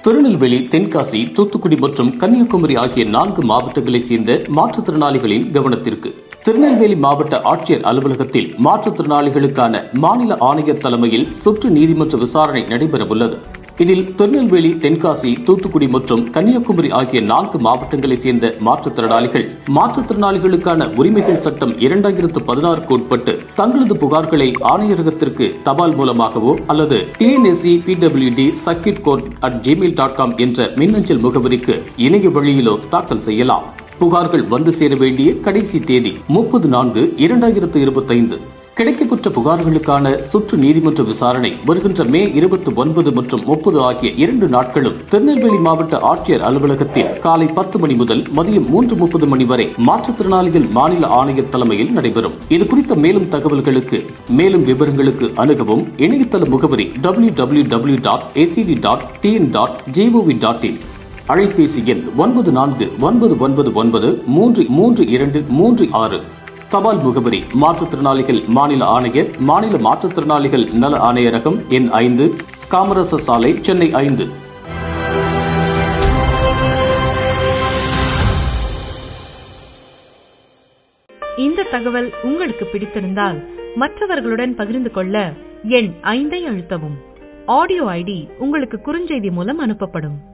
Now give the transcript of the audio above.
திருநெல்வேலி தென்காசி தூத்துக்குடி மற்றும் கன்னியாகுமரி ஆகிய நான்கு மாவட்டங்களைச் சேர்ந்த மாற்றுத்திறனாளிகளின் கவனத்திற்கு திருநெல்வேலி மாவட்ட ஆட்சியர் அலுவலகத்தில் மாற்றுத்திறனாளிகளுக்கான மாநில ஆணையர் தலைமையில் சுற்று நீதிமன்ற விசாரணை நடைபெறவுள்ளது இதில் திருநெல்வேலி தென்காசி தூத்துக்குடி மற்றும் கன்னியாகுமரி ஆகிய நான்கு மாவட்டங்களைச் சேர்ந்த மாற்றுத்திறனாளிகள் மாற்றுத்திறனாளிகளுக்கான உரிமைகள் சட்டம் இரண்டாயிரத்து பதினாறுக்கு உட்பட்டு தங்களது புகார்களை ஆணையரகத்திற்கு தபால் மூலமாகவோ அல்லது TNSC PWD circuit court at Gmail dot com என்ற மின்னஞ்சல் முகவரிக்கு இணைய வழியிலோ தாக்கல் செய்யலாம் புகார்கள் வந்து சேர வேண்டிய கடைசி தேதி முப்பது நான்கு இரண்டாயிரத்து இருபத்தைந்து கிடைக்கப்பெற்ற புகார்களுக்கான சுற்று நீதிமன்ற விசாரணை வருகின்ற மே இருபத்தி ஒன்பது மற்றும் முப்பது ஆகிய இரண்டு நாட்களும் திருநெல்வேலி மாவட்ட ஆட்சியர் அலுவலகத்தில் காலை பத்து மணி முதல் மதியம் மூன்று முப்பது மணி வரை மாற்றுத்திறனாளிகள் மாநில ஆணையர் தலைமையில் நடைபெறும் இது குறித்த மேலும் தகவல்களுக்கு மேலும் விவரங்களுக்கு அணுகவும் இணையதள முகவரி W W W dot ACT dot TN dot GOV dot in அழைப்பேசி எண் ஒன்பது நான்கு ஒன்பது ஒன்பது ஒன்பது மூன்று மூன்று இரண்டு மூன்று ஆறு தபால் முகவரி மாற்றுத்திறனாளிகள் மாநில ஆணையர் மாநில மாற்றுத்திறனாளிகள் நல ஆணையரகம் எண் ஐந்து காமராசர் சாலை சென்னை ஐந்து இந்த தகவல் உங்களுக்கு பிடித்திருந்தால் மற்றவர்களுடன் பகிர்ந்து கொள்ள எண் ஐந்தை அழுத்தவும் ஆடியோ ஐடி உங்களுக்கு குறுஞ்செய்தி மூலம் அனுப்பப்படும்